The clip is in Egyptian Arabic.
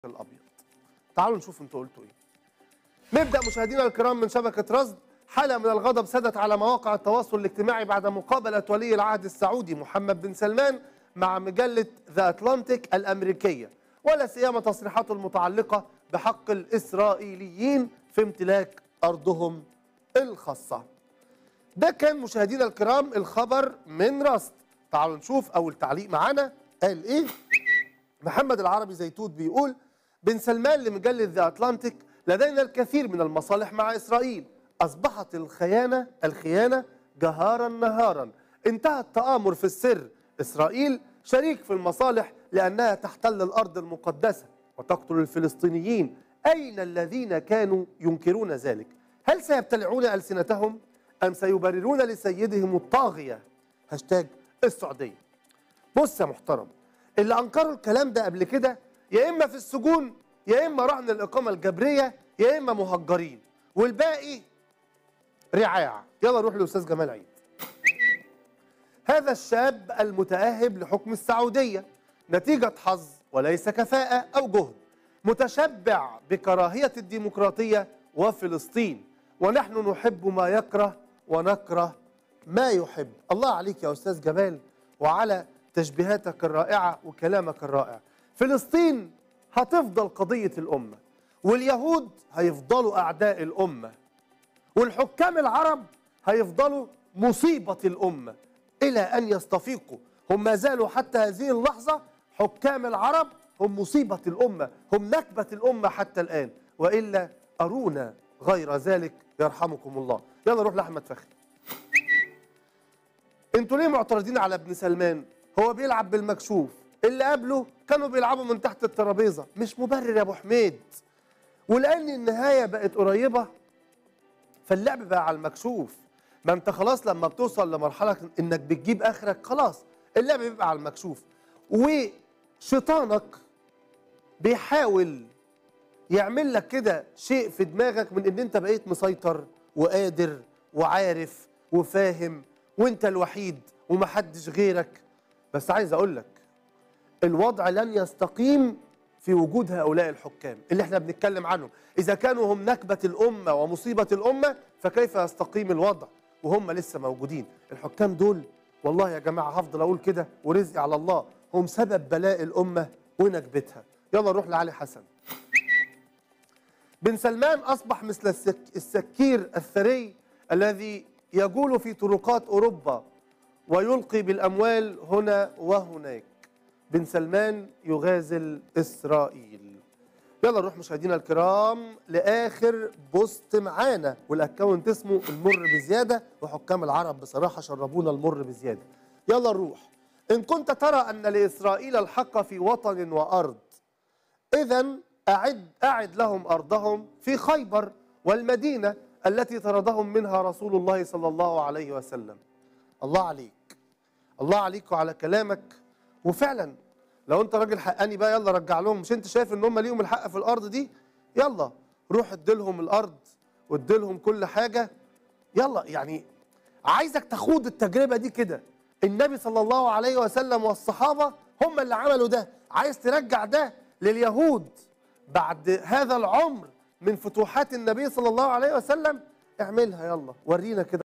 الابيض تعالوا نشوف انتوا قلتوا ايه نبدا مشاهدينا الكرام من شبكه رصد حاله من الغضب سدت على مواقع التواصل الاجتماعي بعد مقابله ولي العهد السعودي محمد بن سلمان مع مجله ذا اتلانتيك الامريكيه ولا سيما تصريحاته المتعلقه بحق الاسرائيليين في امتلاك ارضهم الخاصه ده كان مشاهدينا الكرام الخبر من رصد تعالوا نشوف اول تعليق معانا قال ايه محمد العربي زيتوت بيقول بن سلمان لمجلة ذا أتلانتيك لدينا الكثير من المصالح مع إسرائيل أصبحت الخيانة الخيانة جهارا نهارا انتهى التآمر في السر إسرائيل شريك في المصالح لأنها تحتل الأرض المقدسة وتقتل الفلسطينيين أين الذين كانوا ينكرون ذلك هل سيبتلعون ألسنتهم أم سيبررون لسيدهم الطاغية هاشتاج السعودية بص يا محترم اللي انكروا الكلام ده قبل كده يا اما في السجون يا اما رهن الاقامه الجبريه يا اما مهجرين والباقي رعاع يلا نروح للاستاذ جمال عيد هذا الشاب المتاهب لحكم السعوديه نتيجه حظ وليس كفاءه او جهد متشبع بكراهيه الديمقراطيه وفلسطين ونحن نحب ما يكره ونكره ما يحب الله عليك يا استاذ جمال وعلى تشبيهاتك الرائعة وكلامك الرائع فلسطين هتفضل قضية الأمة واليهود هيفضلوا أعداء الأمة والحكام العرب هيفضلوا مصيبة الأمة إلى أن يستفيقوا هم ما زالوا حتى هذه اللحظة حكام العرب هم مصيبة الأمة هم نكبة الأمة حتى الآن وإلا أرونا غير ذلك يرحمكم الله يلا نروح لأحمد فخري انتوا ليه معترضين على ابن سلمان هو بيلعب بالمكشوف اللي قبله كانوا بيلعبوا من تحت الترابيزه مش مبرر يا ابو حميد ولان النهايه بقت قريبه فاللعب بقى على المكشوف ما انت خلاص لما بتوصل لمرحله انك بتجيب اخرك خلاص اللعب بيبقى على المكشوف وشيطانك بيحاول يعمل لك كده شيء في دماغك من ان انت بقيت مسيطر وقادر وعارف وفاهم وانت الوحيد ومحدش غيرك بس عايز اقول لك الوضع لن يستقيم في وجود هؤلاء الحكام اللي احنا بنتكلم عنهم اذا كانوا هم نكبه الامه ومصيبه الامه فكيف يستقيم الوضع وهم لسه موجودين الحكام دول والله يا جماعه هفضل اقول كده ورزقي على الله هم سبب بلاء الامه ونكبتها يلا نروح لعلي حسن بن سلمان اصبح مثل السك السكير الثري الذي يجول في طرقات اوروبا ويلقي بالاموال هنا وهناك بن سلمان يغازل اسرائيل يلا نروح مشاهدينا الكرام لاخر بوست معانا والاكونت اسمه المر بزياده وحكام العرب بصراحه شربونا المر بزياده يلا نروح ان كنت ترى ان لاسرائيل الحق في وطن وارض اذا اعد اعد لهم ارضهم في خيبر والمدينه التي طردهم منها رسول الله صلى الله عليه وسلم الله عليك الله عليك وعلى كلامك وفعلا لو انت راجل حقاني بقى يلا رجع لهم مش انت شايف ان هم ليهم الحق في الارض دي يلا روح اديلهم الارض واديلهم كل حاجه يلا يعني عايزك تخوض التجربه دي كده النبي صلى الله عليه وسلم والصحابه هم اللي عملوا ده عايز ترجع ده لليهود بعد هذا العمر من فتوحات النبي صلى الله عليه وسلم اعملها يلا ورينا كده